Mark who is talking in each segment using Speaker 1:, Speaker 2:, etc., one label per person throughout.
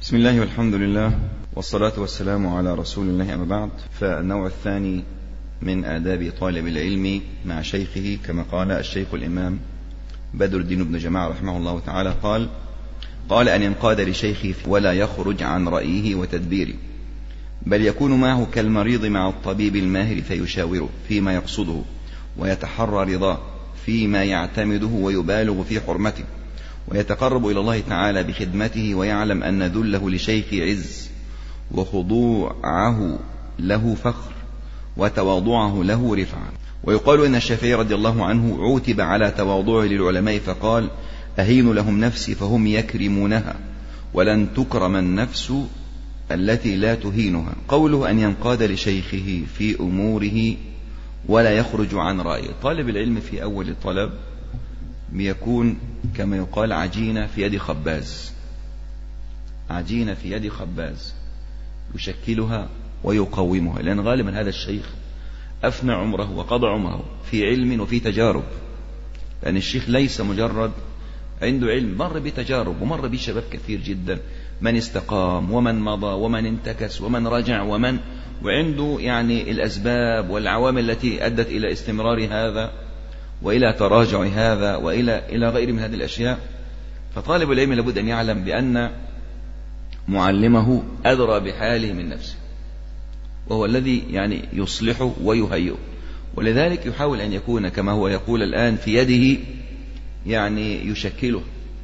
Speaker 1: بسم الله والحمد لله والصلاة والسلام على رسول الله أما بعد فالنوع الثاني من آداب طالب العلم مع شيخه كما قال الشيخ الإمام بدر الدين بن جماعة رحمه الله تعالى قال قال أن ينقاد لشيخه ولا يخرج عن رأيه وتدبيره بل يكون معه كالمريض مع الطبيب الماهر فيشاوره فيما يقصده ويتحرى رضاه فيما يعتمده ويبالغ في حرمته ويتقرب إلى الله تعالى بخدمته ويعلم أن ذله لشيخ عز وخضوعه له فخر وتواضعه له رفعة ويقال إن الشافعي رضي الله عنه عوتب على تواضعه للعلماء فقال أهين لهم نفسي فهم يكرمونها ولن تكرم النفس التي لا تهينها قوله أن ينقاد لشيخه في أموره ولا يخرج عن رأيه طالب العلم في أول الطلب بيكون كما يقال عجينة في يد خباز عجينة في يد خباز يشكلها ويقومها لأن غالبا هذا الشيخ أفنى عمره وقضى عمره في علم وفي تجارب لأن الشيخ ليس مجرد عنده علم مر بتجارب ومر بشباب كثير جدا من استقام ومن مضى ومن انتكس ومن رجع ومن وعنده يعني الأسباب والعوامل التي أدت إلى استمرار هذا وإلى تراجع هذا وإلى إلى غير من هذه الأشياء فطالب العلم لابد أن يعلم بأن معلمه أدرى بحاله من نفسه وهو الذي يعني يصلحه ويهيئه ولذلك يحاول أن يكون كما هو يقول الآن في يده يعني يشكله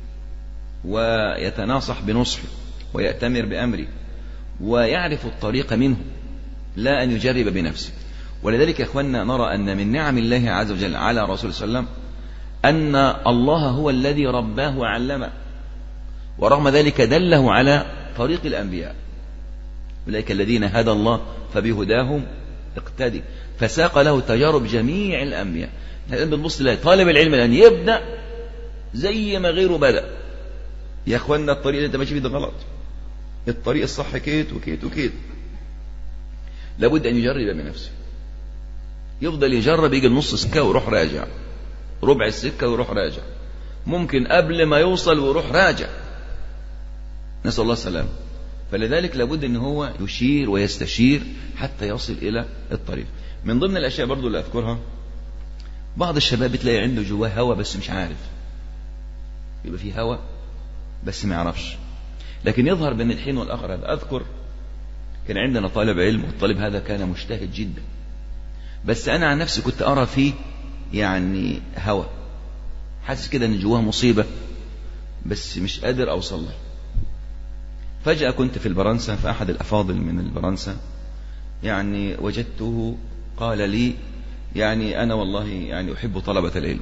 Speaker 1: ويتناصح بنصحه ويأتمر بأمره ويعرف الطريق منه لا أن يجرب بنفسه ولذلك يا إخواننا نرى أن من نعم الله عز وجل على رسول صلى الله عليه وسلم أن الله هو الذي رباه وعلمه ورغم ذلك دله على طريق الأنبياء أولئك الذين هدى الله فبهداهم اقتدي فساق له تجارب جميع الأنبياء الآن بنبص لله طالب العلم الآن يبدأ زي ما غيره بدأ يا اخوانا الطريق اللي انت ماشي فيه ده غلط الطريق الصح كيت وكيت وكيت لابد ان يجرب بنفسه يفضل يجرب يجي النص سكه ويروح راجع ربع السكه ويروح راجع ممكن قبل ما يوصل ويروح راجع نسال الله السلامه فلذلك لابد ان هو يشير ويستشير حتى يصل الى الطريق من ضمن الاشياء برضو اللي اذكرها بعض الشباب بتلاقي عنده جواه هوى بس مش عارف يبقى فيه هوى بس ما يعرفش لكن يظهر بين الحين والآخر هذا أذكر كان عندنا طالب علم والطالب هذا كان مجتهد جدا بس أنا عن نفسي كنت أرى فيه يعني هوى حاسس كده إن جواه مصيبة بس مش قادر أوصل له فجأة كنت في البرنسة في أحد الأفاضل من البرنسة يعني وجدته قال لي يعني أنا والله يعني أحب طلبة العلم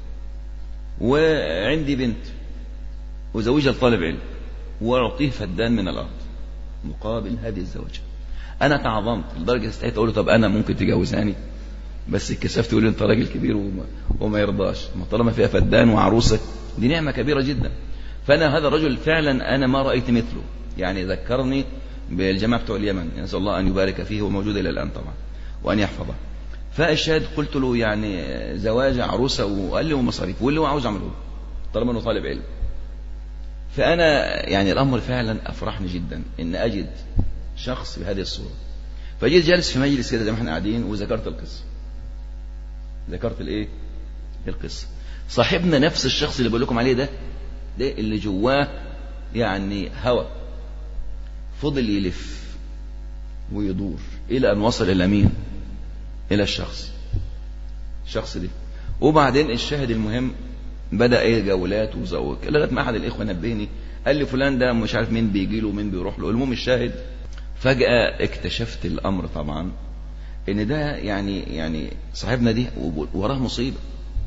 Speaker 1: وعندي بنت وزوجها لطالب علم وأعطيه فدان من الأرض مقابل هذه الزوجة أنا تعظمت لدرجة استحيت أقول له طب أنا ممكن تجوزاني بس اتكسفت يقول لي أنت راجل كبير وما, وما يرضاش ما طالما فيها فدان وعروسة دي نعمة كبيرة جدا فأنا هذا الرجل فعلا أنا ما رأيت مثله يعني ذكرني بالجماعة بتوع اليمن نسأل الله أن يبارك فيه وموجود إلى الآن طبعا وأن يحفظه فالشاهد قلت له يعني زواج عروسة وقال لي ومصاريف واللي هو عاوز أعمله طالما أنه طالب علم فأنا يعني الأمر فعلا أفرحني جدا إن أجد شخص بهذه الصورة فجيت جالس في مجلس كده زي ما احنا قاعدين وذكرت القصة ذكرت الايه القصة صاحبنا نفس الشخص اللي بقول لكم عليه ده ده اللي جواه يعني هوى فضل يلف ويدور إلى أن وصل إلى مين إلى الشخص الشخص ده وبعدين الشاهد المهم بدا ايه جولات وزوج لغايه ما احد الاخوه نبهني قال لي فلان ده مش عارف مين بيجي له ومين بيروح له المهم الشاهد فجاه اكتشفت الامر طبعا ان ده يعني يعني صاحبنا دي وراه مصيبه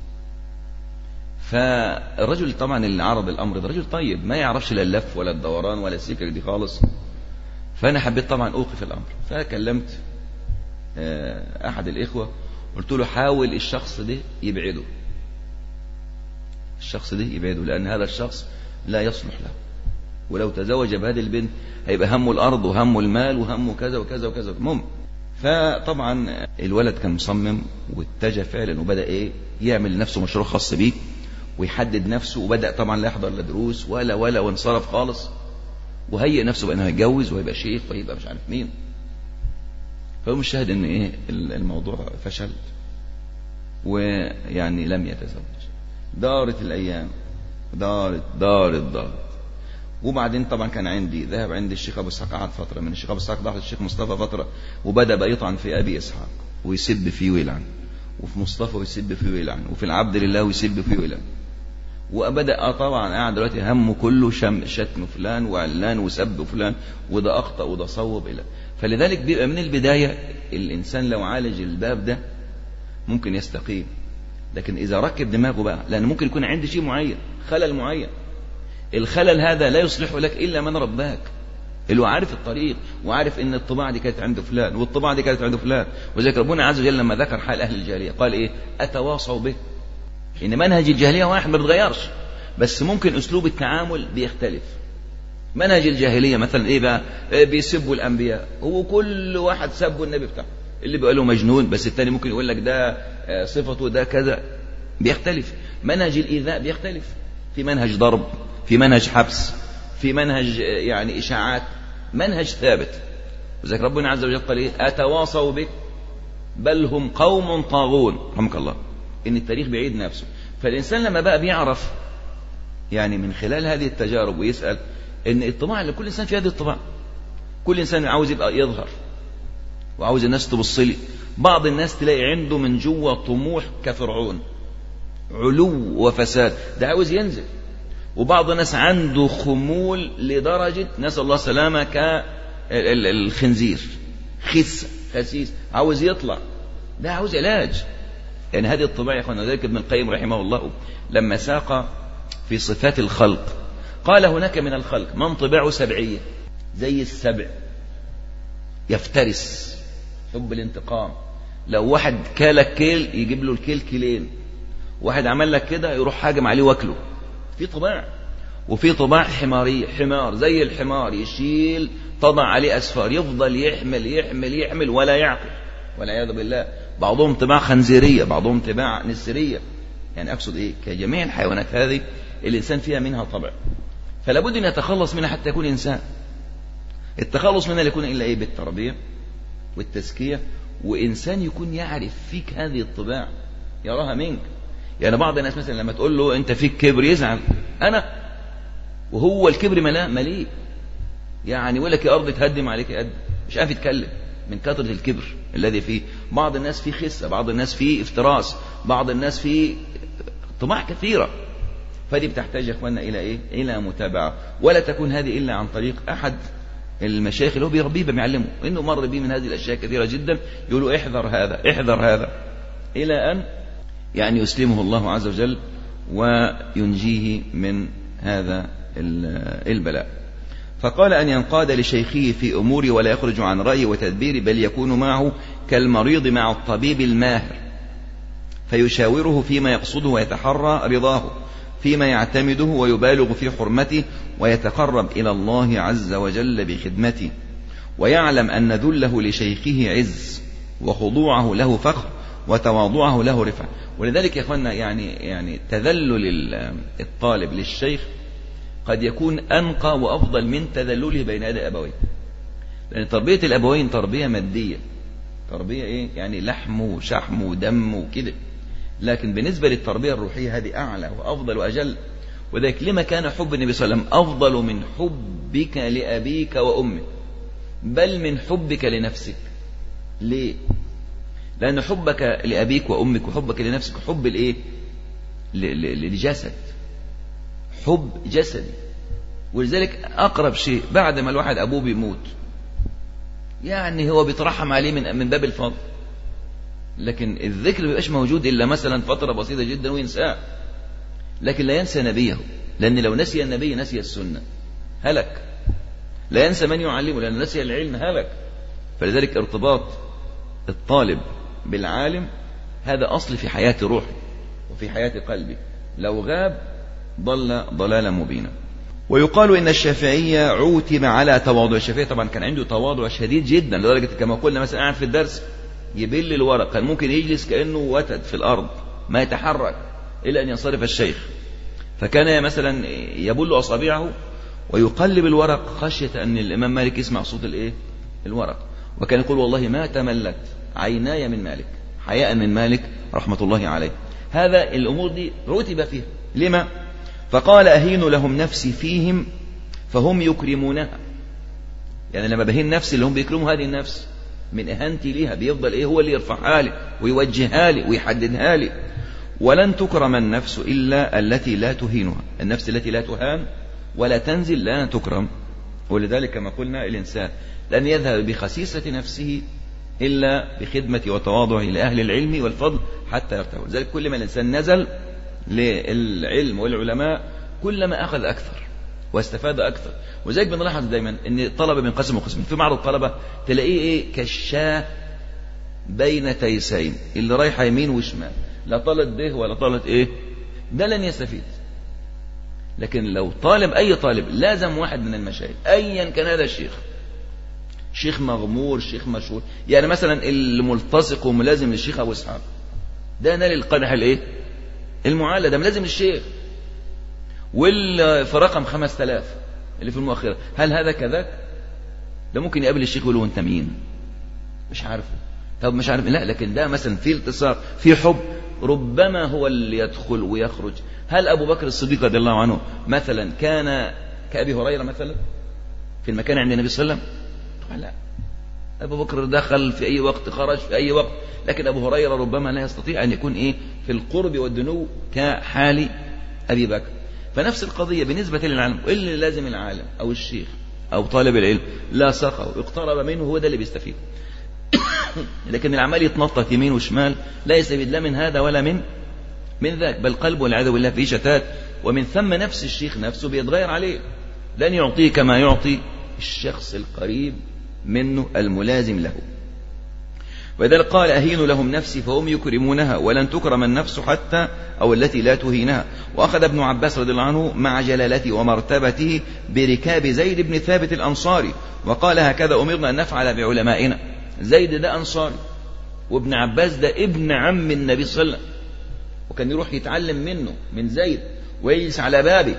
Speaker 1: فالرجل طبعا اللي عرض الامر ده رجل طيب ما يعرفش لا اللف ولا الدوران ولا السكر دي خالص فانا حبيت طبعا اوقف الامر فكلمت احد الاخوه قلت له حاول الشخص ده يبعده الشخص ده يبعده لأن هذا الشخص لا يصلح له ولو تزوج بهذه البنت هيبقى همه الأرض وهمه المال وهمه كذا وكذا وكذا المهم فطبعا الولد كان مصمم واتجه فعلا وبدأ ايه يعمل لنفسه مشروع خاص بيه ويحدد نفسه وبدأ طبعا لا يحضر لا دروس ولا ولا وانصرف خالص وهيئ نفسه بأنه هيتجوز وهيبقى شيخ وهيبقى مش عارف مين فهو الشاهد ان ايه الموضوع فشل ويعني لم يتزوج دارت الايام دارت دارت دارت وبعدين طبعا كان عندي ذهب عندي الشيخ ابو اسحاق قعد فتره من الشيخ ابو اسحاق ضغط الشيخ مصطفى فتره وبدا بقى يطعن في ابي اسحاق ويسب فيه ويلعن وفي مصطفى ويسب فيه ويلعن وفي العبد لله ويسب فيه ويلعن وبدا آه طبعا قاعد دلوقتي همه كله شم شتم فلان وعلان وسب فلان وده اخطا وده صوب الى فلذلك بيبقى من البدايه الانسان لو عالج الباب ده ممكن يستقيم لكن اذا ركب دماغه بقى لان ممكن يكون عندي شيء معين خلل معين الخلل هذا لا يصلح لك الا من رباك اللي هو عارف الطريق وعارف ان الطباعه دي كانت عند فلان والطباعه دي كانت عند فلان ولذلك ربنا عز وجل لما ذكر حال اهل الجاهليه قال ايه اتواصوا به ان منهج الجاهليه واحد ما بيتغيرش بس ممكن اسلوب التعامل بيختلف منهج الجاهليه مثلا ايه بقى إيه بيسبوا الانبياء هو كل واحد سبوا النبي بتاعه اللي بيقول له مجنون بس الثاني ممكن يقول لك ده صفته ده كذا بيختلف منهج الايذاء بيختلف في منهج ضرب في منهج حبس في منهج يعني اشاعات منهج ثابت وذلك ربنا عز وجل قال ايه اتواصوا بك بل هم قوم طاغون رحمك الله ان التاريخ بيعيد نفسه فالانسان لما بقى بيعرف يعني من خلال هذه التجارب ويسال ان الطباع اللي كل انسان في هذه الطباع كل انسان عاوز يبقى يظهر وعاوز الناس تبص لي بعض الناس تلاقي عنده من جوه طموح كفرعون علو وفساد ده عاوز ينزل وبعض الناس عنده خمول لدرجة نسأل الله السلامة كالخنزير خس خسيس عاوز يطلع ده عاوز علاج يعني هذه الطباع يا اخوانا ذلك ابن القيم رحمه الله لما ساق في صفات الخلق قال هناك من الخلق من طباعه سبعية زي السبع يفترس حب الانتقام لو واحد كالك كيل يجيب له الكيل كيلين واحد عمل لك كده يروح هاجم عليه واكله في طباع وفي طباع حمارية حمار زي الحمار يشيل تضع عليه أسفار يفضل يحمل يحمل يحمل ولا يعقل والعياذ بالله بعضهم طباع خنزيرية بعضهم طباع نسرية يعني أقصد إيه كجميع الحيوانات هذه الإنسان فيها منها طبع فلا بد أن يتخلص منها حتى يكون إنسان التخلص منها لا يكون إلا إيه بالتربية والتزكية وإنسان يكون يعرف فيك هذه الطباع يراها منك يعني بعض الناس مثلا لما تقول له أنت فيك كبر يزعل أنا وهو الكبر ملاه مليء يعني يقول لك يا أرض تهدم عليك قد مش عارف يتكلم من كثرة الكبر الذي فيه بعض الناس فيه خسة بعض الناس فيه افتراس بعض الناس فيه طمع كثيرة فدي بتحتاج يا اخواننا الى ايه الى متابعه ولا تكون هذه الا عن طريق احد المشايخ اللي هو بيربيه بيعلمه انه مر بيه من هذه الاشياء كثيره جدا يقولوا احذر هذا احذر هذا الى ان يعني يسلمه الله عز وجل وينجيه من هذا البلاء فقال أن ينقاد لشيخه في أموره ولا يخرج عن رأيه وتدبيره بل يكون معه كالمريض مع الطبيب الماهر فيشاوره فيما يقصده ويتحرى رضاه فيما يعتمده ويبالغ في حرمته ويتقرب إلى الله عز وجل بخدمته ويعلم أن ذله لشيخه عز وخضوعه له فخر وتواضعه له رفعة ولذلك يا اخوانا يعني يعني تذلل الطالب للشيخ قد يكون أنقى وأفضل من تذلله بين يدي أبويه لأن تربية الأبوين تربية مادية تربية إيه؟ يعني لحم وشحم ودم وكده لكن بالنسبة للتربية الروحية هذه أعلى وأفضل وأجل وذلك لما كان حب النبي صلى الله عليه وسلم أفضل من حبك لأبيك وأمك بل من حبك لنفسك ليه لأن حبك لأبيك وأمك وحبك لنفسك حب الإيه للجسد حب جسدي ولذلك أقرب شيء بعد ما الواحد أبوه بيموت يعني هو بيترحم عليه من من باب الفضل لكن الذكر ما بيبقاش موجود إلا مثلا فترة بسيطة جدا وينساه لكن لا ينسى نبيه لأن لو نسي النبي نسي السنة هلك لا ينسى من يعلمه لأن نسي العلم هلك فلذلك ارتباط الطالب بالعالم هذا أصل في حياة روحي وفي حياة قلبي لو غاب ضل ضلالا مبينا ويقال ان الشافعية عوتب على تواضع الشافعي طبعا كان عنده تواضع شديد جدا لدرجة كما قلنا مثلا قاعد في الدرس يبل الورق كان ممكن يجلس كأنه وتد في الأرض ما يتحرك إلى أن ينصرف الشيخ فكان مثلا يبل أصابعه ويقلب الورق خشية أن الإمام مالك يسمع صوت الإيه الورق وكان يقول والله ما تملت عيناي من مالك حياء من مالك رحمة الله عليه هذا الأمور دي رتب فيها لما فقال أهين لهم نفسي فيهم فهم يكرمونها يعني لما بهين نفسي اللي هم بيكرموا هذه النفس من إهانتي ليها بيفضل إيه هو اللي يرفعها لي ويوجهها لي ويحددها لي ولن تكرم النفس إلا التي لا تهينها النفس التي لا تهان ولا تنزل لا تكرم ولذلك كما قلنا الإنسان لن يذهب بخسيسة نفسه إلا بخدمة وتواضعه لأهل العلم والفضل حتى يرتوي لذلك كل ما الإنسان نزل للعلم والعلماء كلما أخذ أكثر واستفاد أكثر وذلك بنلاحظ دايما أن الطلبة بينقسموا قسمين في بعض الطلبة تلاقيه إيه كالشاه بين تيسين اللي رايحة يمين وشمال لا طالت به ولا طالت إيه ده لن يستفيد لكن لو طالب أي طالب لازم واحد من المشايخ أيا كان هذا الشيخ شيخ مغمور شيخ مشهور يعني مثلا الملتصق وملازم للشيخ أبو إسحاق ده نال القدح الإيه المعالى ده ملازم للشيخ واللي في رقم 5000 اللي في المؤخرة هل هذا كذاك ده ممكن يقابل الشيخ يقول له انت مين مش عارفه طب مش عارف لا لكن ده مثلا في التصاق في حب ربما هو اللي يدخل ويخرج هل أبو بكر الصديق رضي الله عنه مثلا كان كأبي هريرة مثلا في المكان عند النبي صلى الله عليه وسلم طبعا لا أبو بكر دخل في أي وقت خرج في أي وقت لكن أبو هريرة ربما لا يستطيع أن يكون إيه في القرب والدنو كحال أبي بكر فنفس القضية بالنسبة للعالم اللي لازم العالم أو الشيخ أو طالب العلم لا سقه اقترب منه هو ده اللي بيستفيد لكن العمال يتنطط يمين وشمال لا يستفيد لا من هذا ولا من من ذاك بل قلبه والعياذ بالله فيه شتات ومن ثم نفس الشيخ نفسه بيتغير عليه لن يعطيه كما يعطي الشخص القريب منه الملازم له وإذا قال أهين لهم نفسي فهم يكرمونها ولن تكرم النفس حتى أو التي لا تهينها وأخذ ابن عباس رضي الله عنه مع جلالته ومرتبته بركاب زيد بن ثابت الأنصاري وقال هكذا أمرنا أن نفعل بعلمائنا زيد ده أنصاري وابن عباس ده ابن عم النبي صلى الله عليه وسلم وكان يروح يتعلم منه من زيد ويجلس على بابه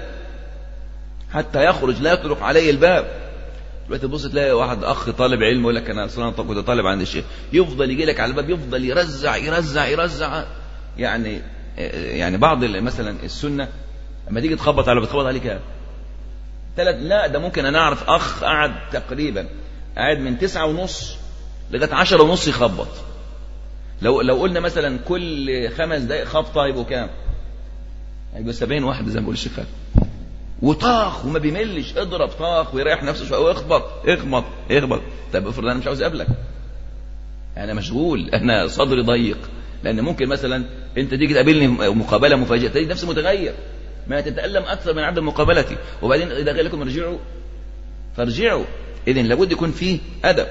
Speaker 1: حتى يخرج لا يطرق عليه الباب دلوقتي تبص تلاقي واحد اخ طالب علم يقول لك انا اصلا كنت طالب عند الشيخ يفضل يجي لك على الباب يفضل يرزع يرزع يرزع يعني يعني بعض مثلا السنه لما تيجي تخبط على بتخبط عليه كام؟ ثلاث لا ده ممكن انا اعرف اخ قعد تقريبا قاعد من تسعة ونص لغايه عشرة ونص يخبط لو لو قلنا مثلا كل خمس دقائق خبطه يبقوا كام؟ هيبقوا 70 واحد زي ما بيقول الشيخ وطاخ وما بيملش اضرب طاخ ويريح نفسه شويه واخبط اخبط اخبط طب افرض انا مش عاوز اقابلك انا مشغول انا صدري ضيق لان ممكن مثلا انت تيجي تقابلني مقابله مفاجئه تجد نفسي متغير ما تتالم اكثر من عدم مقابلتي وبعدين اذا قال لكم ارجعوا فارجعوا اذا لابد يكون فيه ادب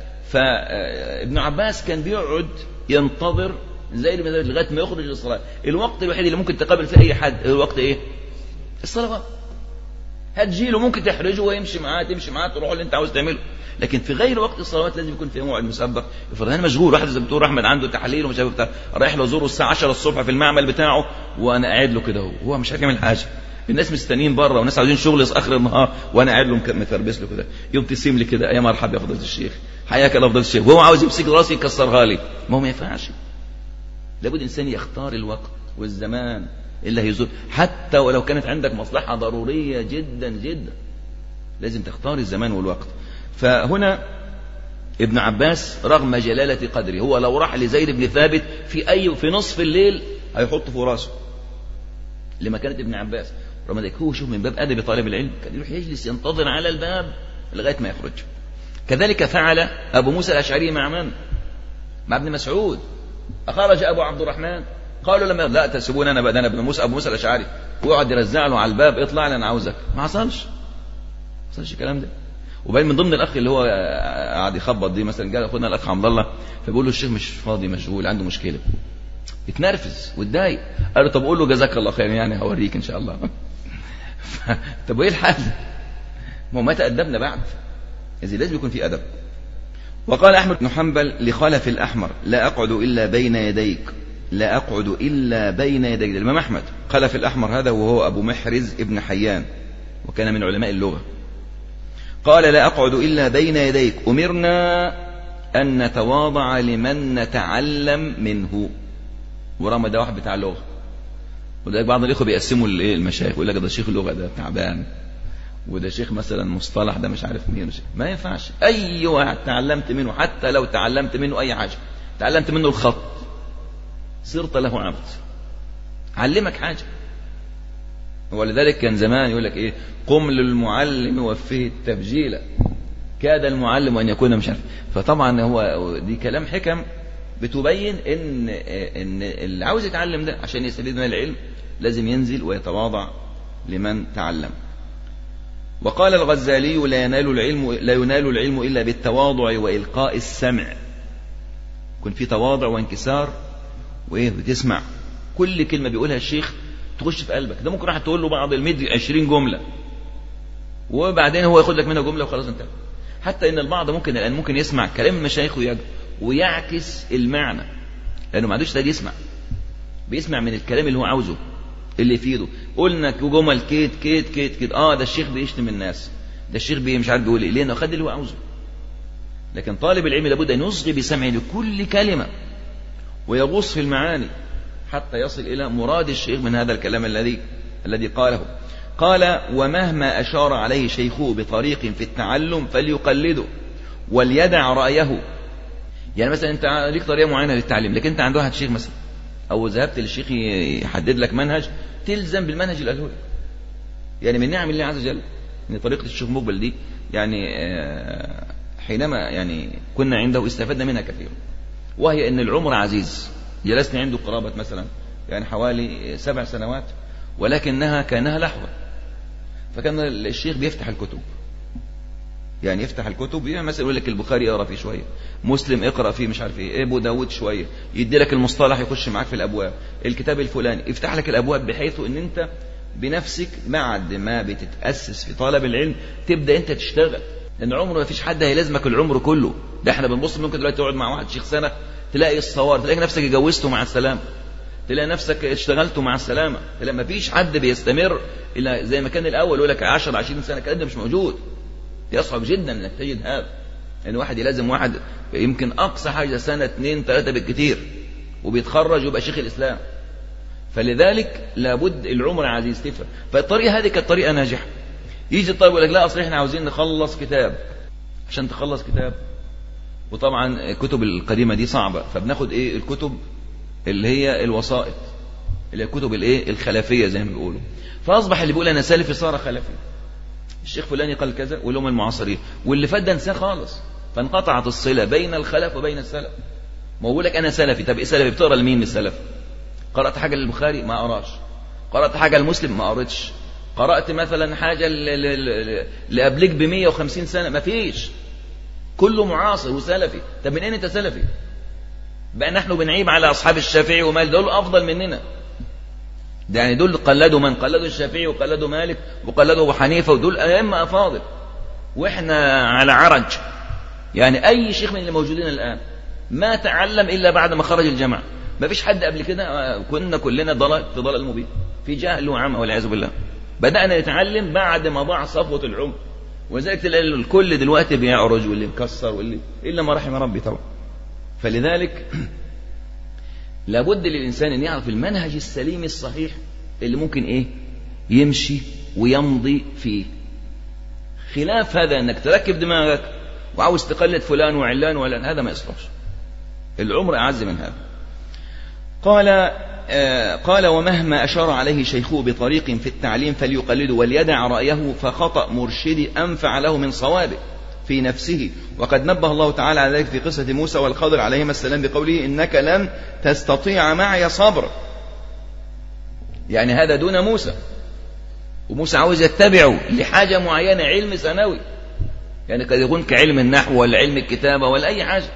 Speaker 1: فابن عباس كان بيقعد ينتظر زي لغايه ما يخرج للصلاه الوقت الوحيد اللي ممكن تقابل فيه اي حد الوقت ايه الصلوات هتجيله ممكن تحرجه ويمشي معاه تمشي معاه تروح اللي انت عاوز تعمله لكن في غير وقت الصلوات لازم يكون في موعد مسبق افرض انا مشغول واحد زي بتقول احمد عنده تحاليل ومش عارف بتاع رايح له ازوره الساعه 10 الصبح في المعمل بتاعه وانا قاعد له كده هو مش عارف يعمل حاجه الناس مستنيين بره والناس عاوزين شغل اخر النهار وانا قاعد له متربس له كده يبتسم لي كده يا مرحبا يا فضيله الشيخ حياك الله فضيله الشيخ وهو عاوز يمسك راسي يكسرها لي ما هو ما ينفعش لابد الانسان يختار الوقت والزمان اللي هيزور حتى ولو كانت عندك مصلحه ضروريه جدا جدا لازم تختار الزمان والوقت فهنا ابن عباس رغم جلالة قدره هو لو راح لزيد بن ثابت في أي في نصف الليل هيحط في راسه لمكانة ابن عباس رغم ذلك هو شوف من باب أدب طالب العلم كان يروح يجلس ينتظر على الباب لغاية ما يخرج كذلك فعل أبو موسى الأشعري مع من؟ مع ابن مسعود أخرج أبو عبد الرحمن قالوا لما لا تسيبون أنا بقى أنا ابن موسى أبو موسى الأشعري ويقعد يرزع له على الباب اطلع لي أنا عاوزك ما حصلش حصلش الكلام ده وبعدين من ضمن الاخ اللي هو قاعد يخبط دي مثلا جاء اخونا الاخ عبد الله فبيقول له الشيخ مش فاضي مشغول عنده مشكله اتنرفز واتضايق قال له طب قول له جزاك الله خير يعني هوريك ان شاء الله طب وايه الحل؟ ما هو ما تأدبنا بعد إذا لازم يكون في أدب وقال أحمد بن حنبل لخلف الأحمر لا أقعد إلا بين يديك لا أقعد إلا بين يديك الإمام أحمد خلف الأحمر هذا وهو أبو محرز ابن حيان وكان من علماء اللغة قال لا أقعد إلا بين يديك أمرنا أن نتواضع لمن نتعلم منه ورغم ده واحد بتاع لغة وده بعض الإخوة بيقسموا المشايخ يقول لك ده شيخ اللغة ده تعبان وده شيخ مثلا مصطلح ده مش عارف مين ما ينفعش أي واحد تعلمت منه حتى لو تعلمت منه أي حاجة تعلمت منه الخط صرت له عبد علمك حاجة ولذلك كان زمان يقول لك ايه قم للمعلم وفيه التبجيل كاد المعلم ان يكون مش عارف فطبعا هو دي كلام حكم بتبين ان ان اللي عاوز يتعلم ده عشان يستفيد من العلم لازم ينزل ويتواضع لمن تعلم وقال الغزالي لا ينال العلم لا ينال العلم الا بالتواضع والقاء السمع يكون في تواضع وانكسار وايه بتسمع كل كلمه بيقولها الشيخ تخش في قلبك ده ممكن راح تقول له بعض الميد 20 جمله وبعدين هو ياخد لك منها جمله وخلاص انتهى حتى ان البعض ممكن الان ممكن يسمع كلام مشايخه ويعكس المعنى لانه ما عندوش تاني يسمع بيسمع من الكلام اللي هو عاوزه اللي يفيده قلنا جمل كيت كيت كيت كيت اه ده الشيخ بيشتم الناس ده الشيخ بي مش عارف بيقول ايه لانه خد اللي هو عاوزه لكن طالب العلم لابد ان يصغي بسمعه لكل كلمه ويغوص في المعاني حتى يصل إلى مراد الشيخ من هذا الكلام الذي الذي قاله قال ومهما أشار عليه شيخه بطريق في التعلم فليقلده وليدع رأيه يعني مثلا أنت ليك طريقة معينة للتعليم لكن أنت عند واحد شيخ مثلا أو ذهبت للشيخ يحدد لك منهج تلزم بالمنهج اللي قاله يعني من نعم الله عز وجل ان طريقة الشيخ مقبل دي يعني حينما يعني كنا عنده استفدنا منها كثيرا وهي ان العمر عزيز جلسنا عنده قرابة مثلا يعني حوالي سبع سنوات ولكنها كانها لحظة فكان الشيخ بيفتح الكتب يعني يفتح الكتب يعني مثلا يقول لك البخاري اقرا فيه شويه مسلم اقرا فيه مش عارف ايه ابو داود شويه يدي لك المصطلح يخش معاك في الابواب الكتاب الفلاني يفتح لك الابواب بحيث ان انت بنفسك بعد ما بتتاسس في طلب العلم تبدا انت تشتغل لان عمره ما فيش حد هيلازمك العمر كله ده احنا بنبص ممكن دلوقتي تقعد مع واحد شيخ سنه تلاقي الصوار تلاقي نفسك اتجوزته مع السلامه تلاقي نفسك اشتغلته مع السلامه تلاقي ما فيش حد بيستمر الى زي ما كان الاول يقول لك 10 20 سنه الكلام ده مش موجود يصعب جدا انك تجد هذا ان يعني واحد يلازم واحد يمكن اقصى حاجه سنه اثنين ثلاثه بالكثير وبيتخرج ويبقى شيخ الاسلام فلذلك لابد العمر عزيز تفهم فالطريقه هذه كانت طريقه ناجحه يجي الطالب يقول لك لا اصل احنا عاوزين نخلص كتاب عشان تخلص كتاب وطبعا الكتب القديمه دي صعبه فبناخد ايه الكتب اللي هي الوسائط اللي هي الكتب الايه الخلفيه زي ما بيقولوا فاصبح اللي بيقول انا سلفي صار خلفي الشيخ فلاني قال كذا واللي هم المعاصرين واللي فات ده انساه خالص فانقطعت الصله بين الخلف وبين السلف ما بقول لك انا سلفي طب ايه سلفي بتقرا لمين من السلف قرات حاجه للبخاري ما قراش قرات حاجه لمسلم ما قريتش قرات مثلا حاجه لقبلك ب 150 سنه ما فيش كله معاصر وسلفي طب من اين انت سلفي بقى نحن بنعيب على اصحاب الشافعي ومالك دول افضل مننا ده يعني دول قلدوا من قلدوا الشافعي وقلدوا مالك وقلدوا ابو حنيفه ودول ائمه افاضل واحنا على عرج يعني اي شيخ من اللي موجودين الان ما تعلم الا بعد ما خرج الجامعه ما فيش حد قبل كده كنا كلنا ضلال في ضلال مبين في جهل وعمى والعياذ بالله بدانا نتعلم بعد ما ضاع صفوه العمر ولذلك تلاقي الكل دلوقتي بيعرج واللي مكسر واللي الا ما رحم ربي طبعا فلذلك لابد للانسان ان يعرف المنهج السليم الصحيح اللي ممكن ايه يمشي ويمضي فيه خلاف هذا انك تركب دماغك وعاوز تقلد فلان وعلان وعلان هذا ما يصلحش العمر اعز من هذا قال آه قال ومهما أشار عليه شيخه بطريق في التعليم فليقلده وليدع رأيه فخطأ مرشدي أنفع له من صوابه في نفسه وقد نبه الله تعالى على ذلك في قصة موسى والخضر عليهما السلام بقوله إنك لن تستطيع معي صبر يعني هذا دون موسى وموسى عاوز يتبعه لحاجة معينة علم ثانوي يعني قد يكون كعلم النحو ولا علم الكتابة ولا أي حاجة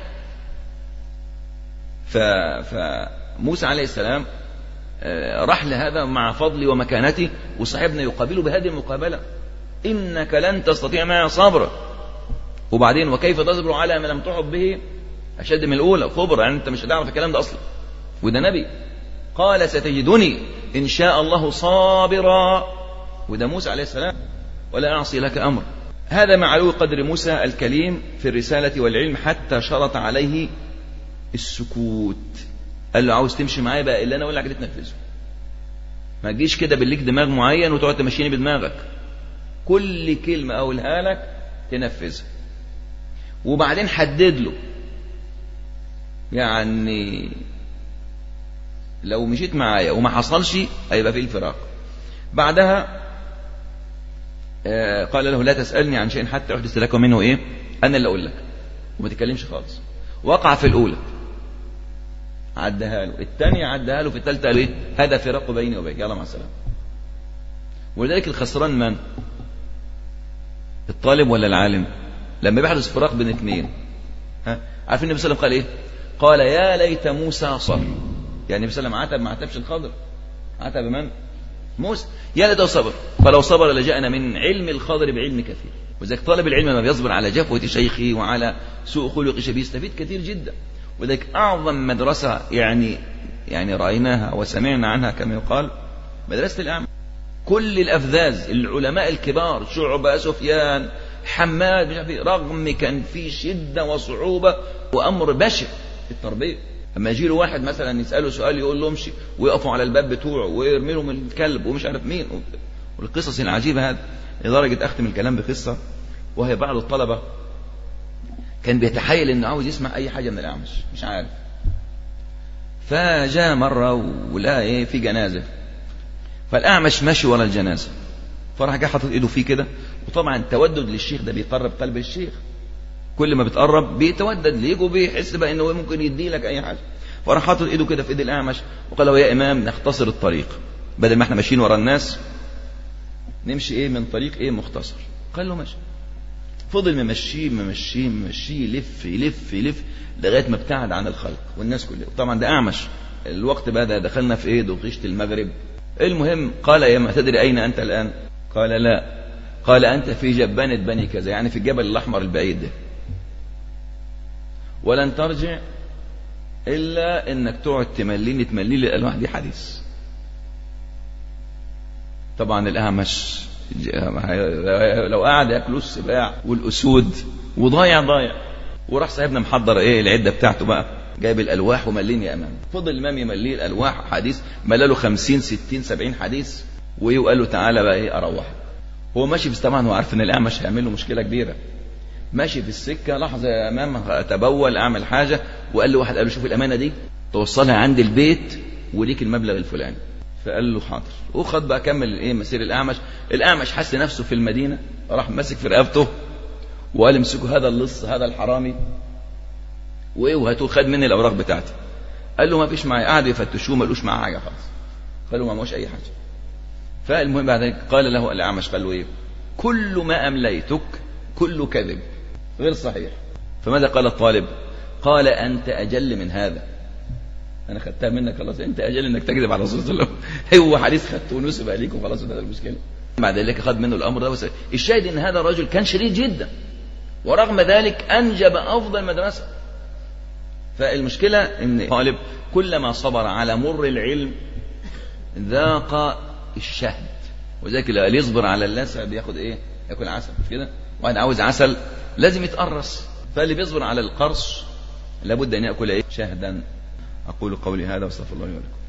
Speaker 1: ف... فموسى عليه السلام راح لهذا مع فضلي ومكانتي وصاحبنا يقابله بهذه المقابلة إنك لن تستطيع معي صبرا وبعدين وكيف تصبر على ما لم تحط به أشد من الأولى خبرة يعني أنت مش هتعرف الكلام ده أصلا وده نبي قال ستجدني إن شاء الله صابرا وده موسى عليه السلام ولا أعصي لك أمر هذا مع علو قدر موسى الكليم في الرسالة والعلم حتى شرط عليه السكوت قال له عاوز تمشي معايا بقى اللي انا اقول لك عليه تنفذه ما تجيش كده بالليك دماغ معين وتقعد تمشيني بدماغك كل كلمة اقولها لك تنفذها وبعدين حدد له يعني لو مشيت معايا وما حصلش هيبقى في الفراق بعدها آه قال له لا تسألني عن شيء حتى أحدث لك منه إيه أنا اللي أقول لك وما تتكلمش خالص وقع في الأولى عدها له الثانية عدها له في الثالثة قال إيه هذا فراق بيني وبينك يلا مع السلامة ولذلك الخسران من الطالب ولا العالم لما بيحدث فراق بين اثنين ها عارفين النبي صلى الله عليه وسلم قال ايه قال يا ليت موسى صبر يعني النبي صلى الله عليه وسلم عتب ما عتبش الخضر عتب من موسى يا ليته صبر فلو صبر لجاءنا من علم الخضر بعلم كثير وذلك طالب العلم لما بيصبر على جفوة شيخه وعلى سوء خلق بيستفيد كثير جدا وذلك أعظم مدرسة يعني يعني رأيناها وسمعنا عنها كما يقال مدرسة الأعمى كل الأفذاذ العلماء الكبار شعبة سفيان حماد مش عارف رغم كان في شدة وصعوبة وأمر بشع في التربية لما يجي له واحد مثلا يسأله سؤال يقول له امشي ويقفوا على الباب بتوعه ويرمي لهم الكلب ومش عارف مين والقصص العجيبة هذه لدرجة أختم الكلام بقصة وهي بعض الطلبة كان بيتحايل انه عاوز يسمع اي حاجه من الاعمش مش عارف فجاء مره ولقى ايه في جنازه فالاعمش ماشي ورا الجنازه فراح جه حاطط ايده فيه كده وطبعا تودد للشيخ ده بيقرب قلب الشيخ كل ما بتقرب بيتودد ليك وبيحس بقى انه ممكن يدي لك اي حاجه فراح حاطط ايده كده في ايد الاعمش وقال له يا امام نختصر الطريق بدل ما احنا ماشيين ورا الناس نمشي ايه من طريق ايه مختصر قال له ماشي فضل ممشيه ممشيه ممشيه يلف يلف يلف لغايه ما ابتعد عن الخلق والناس كلها طبعا ده اعمش الوقت بقى دخلنا في ايه دوقيشة المغرب المهم قال يا ما تدري اين انت الان قال لا قال انت في جبانة بني كذا يعني في الجبل الاحمر البعيد ده ولن ترجع الا انك تقعد تمليني تمليلي الالواح دي حديث طبعا الاعمش لو قعد ياكلوا السباع والاسود وضايع ضايع وراح صاحبنا محضر ايه العده بتاعته بقى جايب الالواح وملين يا امام فضل الامام يمليه الالواح حديث ملاله 50 60 70 حديث وايه وقال له تعالى بقى ايه اروح هو ماشي في طبعا هو عارف ان الاعمش هيعمل له مشكله كبيره ماشي في السكه لحظه يا امام اتبول اعمل حاجه وقال له واحد قال له شوف الامانه دي توصلها عند البيت وليك المبلغ الفلاني فقال له حاضر وخد بقى كمل ايه مسير الاعمش الاعمش حس نفسه في المدينه راح ماسك في رقبته وقال امسكوا هذا اللص هذا الحرامي وايه وهاتوه خد مني الاوراق بتاعتي قال له ما فيش معايا قعدوا يفتشوه ما لقوش معاه حاجه خالص قالوا ما معوش اي حاجه فالمهم بعد ذلك قال له الاعمش قال له ايه كل ما امليتك كله كذب غير صحيح فماذا قال الطالب قال انت اجل من هذا انا خدتها منك خلاص انت اجل انك تكذب على الرسول صلى الله عليه وسلم هو حديث خدته ونسب عليك وخلاص هذا المشكله بعد ذلك خد منه الامر ده وسأل. الشاهد ان هذا الرجل كان شديد جدا ورغم ذلك انجب افضل مدرسه فالمشكله ان طالب كلما صبر على مر العلم ذاق الشهد وذلك اللي يصبر على اللسع بياخد ايه ياكل عسل مش كده واحد عاوز عسل لازم يتقرص فاللي بيصبر على القرص لابد ان ياكل ايه شهدا أقول قولي هذا واستغفر الله لي ولكم